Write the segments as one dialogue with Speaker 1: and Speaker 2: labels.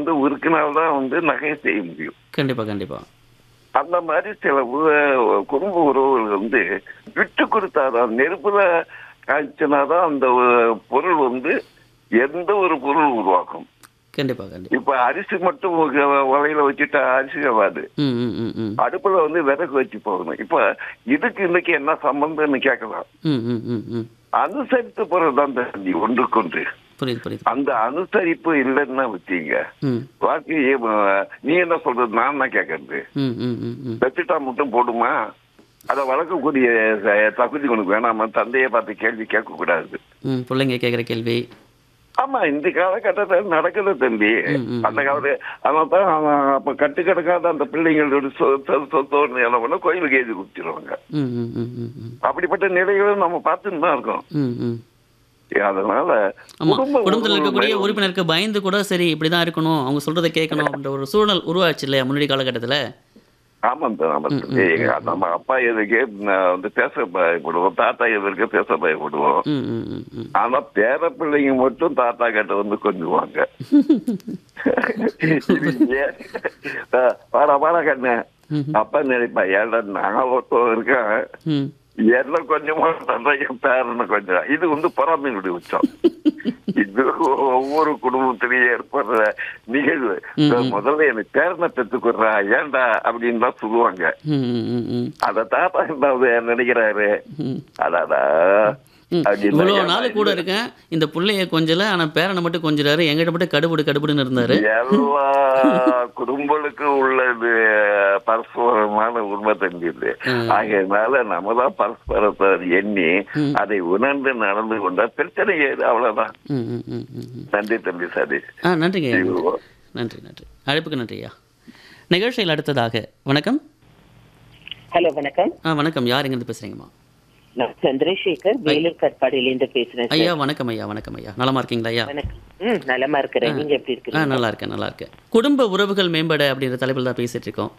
Speaker 1: வந்து உருக்கினால்தான் வந்து நகை செய்ய முடியும்
Speaker 2: கண்டிப்பா கண்டிப்பா
Speaker 1: அந்த மாதிரி சில உ- குடும்ப உறவுகள் வந்து விட்டு கொடுத்தாதான் நெருப்புல காய்ச்சினாதான் அந்த ஒ- பொருள் வந்து எந்த ஒரு பொருள் உருவாக்கும்
Speaker 2: கண்டிப்பா கண்டிப்பா
Speaker 1: இப்ப அரிசி மட்டும் உ- உலையில வச்சுட்டா அரிசி ஆகாது
Speaker 2: ம் ம் ம் ம்
Speaker 1: அடுப்புல வந்து விறகு வச்சு போகணும் இப்ப இதுக்கு இன்னைக்கு என்ன சம்பந்தம்னு கேட்கலாம்
Speaker 2: ம் ம் ம் ம்
Speaker 1: அனுசரித்து போறதுதான் தம்பி ஒன்றுக்கொன்று
Speaker 2: புரியுது புரியுது
Speaker 1: அந்த அனுசரிப்பு இல்லைன்னா வச்சீங்க
Speaker 2: ம்
Speaker 1: வாழ்க்கையே ம- நீ என்ன சொல்றது நான் தான் கேட்கறது
Speaker 2: ம் ம் ம் ம்
Speaker 1: பெத்துட்டா மட்டும் போடுமா அதை வளர்க்கக்கூடிய ச- தகுதி உனக்கு வேணாமா தந்தையை பார்த்து கேள்வி கேட்க கூடாது
Speaker 2: ம் பிள்ளைங்க கேட்குற கேள்வி
Speaker 1: ஆமா இந்த காலகட்டத்தில் நடக்குது தம்பி
Speaker 2: ம், ம்.
Speaker 1: அந்த காலத்து அவன் தான் அவன் அப்ப கட்டு கிடக்காத அந்த பிள்ளைங்களோட சொ- சொ- சொத்தோன்னு என்ன பண்ண கோயிலுக்கு எழுதி கொடுத்துருவாங்க
Speaker 2: ம் ம் ம் ம் ம்
Speaker 1: அப்படிப்பட்ட நிலைகளும் நம்ம பார்த்துட்டு தான் இருக்கோம்
Speaker 2: ம் ம்
Speaker 1: அதனால
Speaker 2: ஆமா
Speaker 1: குடும்ப
Speaker 2: குடும்பத்தில் இருக்கக்கூடிய
Speaker 1: உறவுகள்
Speaker 2: உறுப்பினருக்கு பயந்து கூட சரி இப்படிதான் இருக்கணும் அவங்க சொல்றதை கேட்கணும் அப்படின்ற ஒரு சூழல் உருவாச்சு இல்லையா முன்னாடி காலகட்டத்துல
Speaker 1: ஆமாம் சார் ஆமாம் சார் ஏய், நம்ம அப்பா எதுக்கே நான் வந்து பேச பயப்படுவோம் தாத்தா எதற்கு பேச பயப்படுவோம்
Speaker 2: ம் ம் ம் ம்
Speaker 1: ஆனா பேர பிள்ளைங்க மட்டும் தாத்தா கிட்ட வந்து கொஞ்சுவாங்க இது ஏன்? அஹ், வாடா வாடா கண்ணு
Speaker 2: ம்.
Speaker 1: அப்பா நினைப்பா ஏடா நான் ஒருத்தன் இருக்கேன்
Speaker 2: ம்
Speaker 1: என்ன கொஞ்சமா தந்தா என் பேரனை கொஞ்சம் இது வந்து பொறாமையினுடைய உச்சம் இது ஒவ்வொரு குடும்பத்திலையும் ஏற்படுற நிகழ்வு முதல்ல எனக்கு பேரனை பெற்றுக்குறா ஏன்டா அப்படின்னு தான் சொல்லுவாங்க
Speaker 2: ம் ம் ம் ம்
Speaker 1: அத தாத்தா என்ன நினைக்கிறாரு
Speaker 2: ம்
Speaker 1: அடாடா
Speaker 2: ம்.
Speaker 1: அப்படின்னு
Speaker 2: இவ்வளோ
Speaker 1: ஏன்
Speaker 2: நாள் கூட இருக்கேன் இந்த புள்ளைய கொஞ்சல ஆனா பேரனை மட்டும் கொஞ்சிறாரு எங்கிட்ட மட்டும் கடுபடு கடுபடுன்னு இருந்தாரு
Speaker 1: எல்லா குடும்பங்களுக்கும் உள்ளது பரஸ்பரமான உண்மை தம்பிது
Speaker 2: ம்.
Speaker 1: ஆகையனால நம்ம தான் பரஸ்பரத்தை எண்ணி
Speaker 2: ம்.
Speaker 1: அதை உணர்ந்து நடந்து கொண்டா பிரச்சனை ஏது அவ்வளவுதான்
Speaker 2: ம் ம் ம் ம் ம்
Speaker 1: நன்றி தம்பி சதீஷ்
Speaker 2: ஆ நன்றிங்க ஐயா.
Speaker 1: ஐயோ.
Speaker 2: நன்றி நன்றி அழைப்புக்கு நன்றி ஐயா நிகழ்ச்சியில் அடுத்ததாக வணக்கம்
Speaker 3: ஹலோ வணக்கம்
Speaker 2: ஆ வணக்கம் யார் எங்கேருந்து பேசுறீங்கம்மா
Speaker 3: நான் சந்திரசேகர் வேலூர் கற்பாடியிலேருந்து பேசுறேன் சார்.
Speaker 2: ஐயா வணக்கம் ஐயா வணக்கம் ஐயா நலமா இருக்கீங்களா ஐயா
Speaker 3: வணக்கம் ம் நலமா இருக்கிறேன் நீங்க எப்படி
Speaker 2: ஆ
Speaker 3: இருக்கிறீங்க
Speaker 2: நல்லா இருக்கேன் நல்லா இருக்கேன் குடும்ப உறவுகள் மேம்பட அப்படின்ற தலைப்பில் தான் பேசிட்டு இருக்கோம்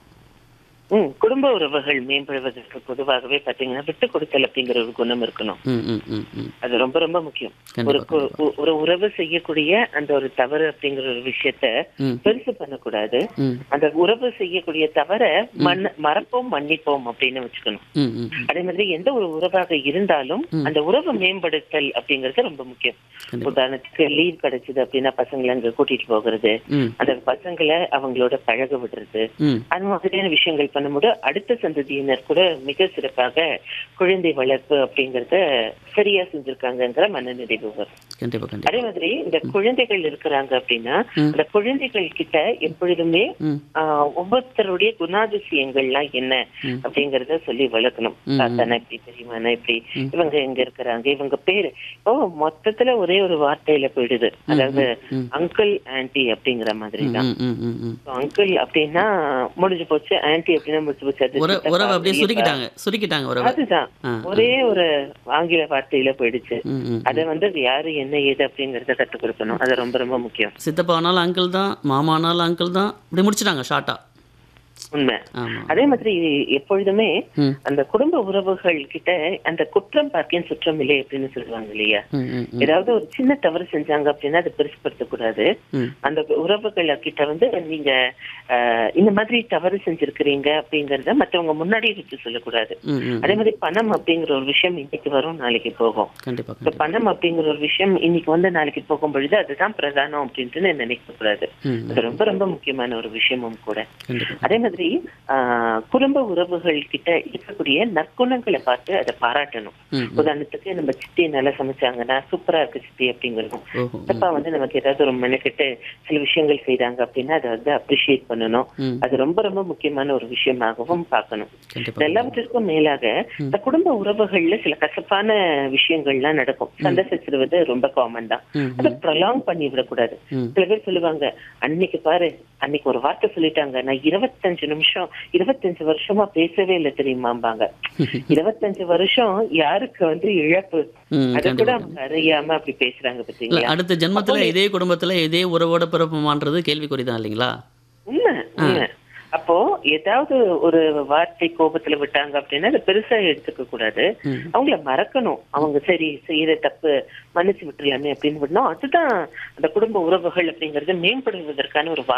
Speaker 3: ம் குடும்ப உறவுகள் மேம்படுவதற்கு பொதுவாகவே பாத்தீங்கன்னா விட்டு கொடுத்தல் அப்படிங்கிற ஒரு குணம் இருக்கணும்
Speaker 2: ம் ம் ம் ம்
Speaker 3: அது ரொம்ப ரொம்ப முக்கியம்
Speaker 2: கண்டிப்பா,
Speaker 3: ஒரு கு- உ- ஒரு உறவு செய்யக்கூடிய அந்த ஒரு தவறு அப்படிங்கிற ஒரு விஷயத்த
Speaker 2: ம்
Speaker 3: பெருசு பண்ணக்கூடாது
Speaker 2: ம்
Speaker 3: அந்த உறவு செய்யக்கூடிய தவற மண் மறப்போம் மன்னிப்போம் அப்படின்னு வச்சுக்கணும்
Speaker 2: ம் ம் ம்.
Speaker 3: அதே மாதிரி எந்த ஒரு உறவாக இருந்தாலும் அந்த உறவை மேம்படுத்தல் அப்படிங்கிறது ரொம்ப முக்கியம்
Speaker 2: கண்டிப்பா.
Speaker 3: உதாரணத்துக்கு லீவ் கிடைச்சது அப்படின்னா பசங்களை அங்க கூட்டிட்டு போகிறது
Speaker 2: ம்
Speaker 3: அந்த பசங்களை அவங்களோட பழக விடுறது
Speaker 2: ம்
Speaker 3: அந்த மாதிரியான விஷயங்கள் பண்ணும்போது அடுத்த சந்ததியினர் கூட மிக சிறப்பாக குழந்தை வளர்ப்பு அப்படிங்கறத சரியா செஞ்சிருக்காங்கங்கிற மனநிறைவு வரும்
Speaker 2: கண்டிப்பா கண்டிப்பா
Speaker 3: அதே மாதிரி இந்த குழந்தைகள் இருக்கிறாங்க அப்படின்னா
Speaker 2: ம்.
Speaker 3: அந்த குழந்தைகள் கிட்ட எப்பொழுதுமே
Speaker 2: ம்
Speaker 3: ஆஹ், ஒவ்வொருத்தருடைய குணாதிசயங்கள்லாம் என்ன
Speaker 2: ம்.
Speaker 3: அப்படிங்கறத சொல்லி வளர்க்கணும்
Speaker 2: ம்.
Speaker 3: தாத்தானா இப்படி பெரியமானா இப்படி
Speaker 2: ம்.
Speaker 3: இவங்க எங்க இருக்கிறாங்க இவங்க பேரு ஓ மொத்தத்துல ஒரே ஒரு வார்த்தையில போயிடுது அதாவது
Speaker 2: ம்.
Speaker 3: அங்கிள் ஆன்டி அப்படிங்கிற மாதிரி தான்
Speaker 2: ம் ம் ம் ம்
Speaker 3: அங்கிள் அப்படின்னா முடிஞ்சு போச்சு ஆன்டி அப்படின்னா முடிஞ்சு போச்சு அது
Speaker 2: உற
Speaker 3: சித்தப்பா,
Speaker 2: உறவை அப்படியே
Speaker 3: பெரியப்பா.
Speaker 2: சுருக்கிட்டாங்க சுருக்கிட்டாங்க உறவை
Speaker 3: அதுதான்
Speaker 2: ஆ,
Speaker 3: ஒரே ஒரு ஆங்கில வார்த்தையில போயிடுச்சு
Speaker 2: ம் ம்
Speaker 3: அத வந்து அது யாரு என்ன ஏது அப்படிங்கறத கத்துக் கொடுக்கணும் அது ரொம்ப ரொம்ப முக்கியம்
Speaker 2: சித்தப்பானாலும் அங்கிள் தான் மாமானாலும் அங்கிள் தான் இப்படி முடிச்சிட்டாங்க ஷார்ட்டா
Speaker 3: உண்மை
Speaker 2: ஆமா
Speaker 3: அதே மாதிரி எப்பொழுதுமே
Speaker 2: ம்
Speaker 3: அந்த குடும்ப உறவுகள் கிட்ட அந்த குற்றம் பார்க்கேன் சுற்றம் இல்லை அப்படின்னு சொல்லுவாங்க இல்லையா
Speaker 2: ம் ம் ம்
Speaker 3: ஏதாவது ஒரு சின்ன தவறு செஞ்சாங்க அப்படின்னா அதை பெருசுப்படுத்த கூடாது
Speaker 2: ம்
Speaker 3: அந்த உறவுகள் கிட்ட வந்து நீங்க ஆஹ், இந்த மாதிரி தவறு செஞ்சிருக்கிறீங்க அப்படிங்கறத மத்தவங்க முன்னாடி வச்சு சொல்லக்கூடாது
Speaker 2: ம் ம்
Speaker 3: அதே மாதிரி பணம் அப்படிங்கிற ஒரு விஷயம் இன்னைக்கு வரும் நாளைக்கு போகும்
Speaker 2: கண்டிப்பா
Speaker 3: இப்ப
Speaker 2: கண்டிப்பா
Speaker 3: பணம் அப்படிங்கிற ஒரு விஷயம் இன்னைக்கு வந்து நாளைக்கு போகும் பொழுது அதுதான் பிரதானம் அப்படின்ட்டு நினைக்க கூடாது
Speaker 2: ம் ம்,
Speaker 3: அது ரொம்ப ரொம்ப முக்கியமான ஒரு விஷயமும் கூட
Speaker 2: கண்டிப்பா
Speaker 3: அதே மாதிரி ஆஹ், குடும்ப உறவுகள் கிட்ட இருக்கக்கூடிய நற்குணங்களை பார்த்து அதை பாராட்டணும்
Speaker 2: ம் ம்
Speaker 3: உதாரணத்துக்கு நம்ம சித்தி நல்லா சமைச்சாங்கன்னா சூப்பரா இருக்கு சித்தி அப்படிங்கிறோம்
Speaker 2: ஓஹோ ம்,
Speaker 3: சித்தப்பா வந்து நமக்கு ஏதாவது ஒரு மெனக்கெட்டு சில விஷயங்கள் செய்றாங்க அப்படின்னா அதை வந்து அப்ரிஷியேட் பண்ணணும்
Speaker 2: ம்
Speaker 3: அது ரொம்ப ரொம்ப முக்கியமான ஒரு விஷயமாகவும் பார்க்கணும்
Speaker 2: கண்டிப்பா
Speaker 3: இது எல்லாவற்றிற்கும் மேலாக இந்த குடும்ப உறவுகள்ல சில கசப்பான விஷயங்கள்லாம் நடக்கும் சண்டை சச்சரவது ரொம்ப காமன் தான்
Speaker 2: ம்
Speaker 3: அதை ப்ரொலாங் பண்ணி விடக்கூடாது
Speaker 2: ம்
Speaker 3: சில பேர் சொல்லுவாங்க அன்னைக்கு பாரு அன்னைக்கு ஒரு வார்த்தை சொல்லிட்டாங்க நான் இருபத்தஞ்சு நிமிஷம் இருபத்தஞ்சு வருஷமா பேசவே இல்லை தெரியுமாம்பாங்க இருபத்தஞ்சு வருஷம் யாருக்கு வந்து இழப்பு
Speaker 2: ம்
Speaker 3: அது கூட
Speaker 2: கண்டிப்பா
Speaker 3: அவங்க அறியாம அப்படி பேசுறாங்க
Speaker 2: இல்ல
Speaker 3: பாத்தீங்களா
Speaker 2: அடுத்த ஜென்மத்துல இதே குடும்பத்துல இதே உறவோட பிறப்புமான்றது கேள்விக்குறி தான் இல்லைங்களா
Speaker 3: உண்மை உண்மை அப்போ ஏதாவது ஒரு வார்த்தை கோபத்துல விட்டாங்க அப்படின்னா அதை பெருசா எடுத்துக்க கூடாது
Speaker 2: ம்.
Speaker 3: அவங்கள மறக்கணும் அவங்க சரி செய்யற தப்பு மன்னிச்சு விட்டுலாமே அப்படின்னு விடணும் அதுதான் அந்த குடும்ப உறவுகள் அப்படிங்கறது மேம்படுவதற்கான ஒரு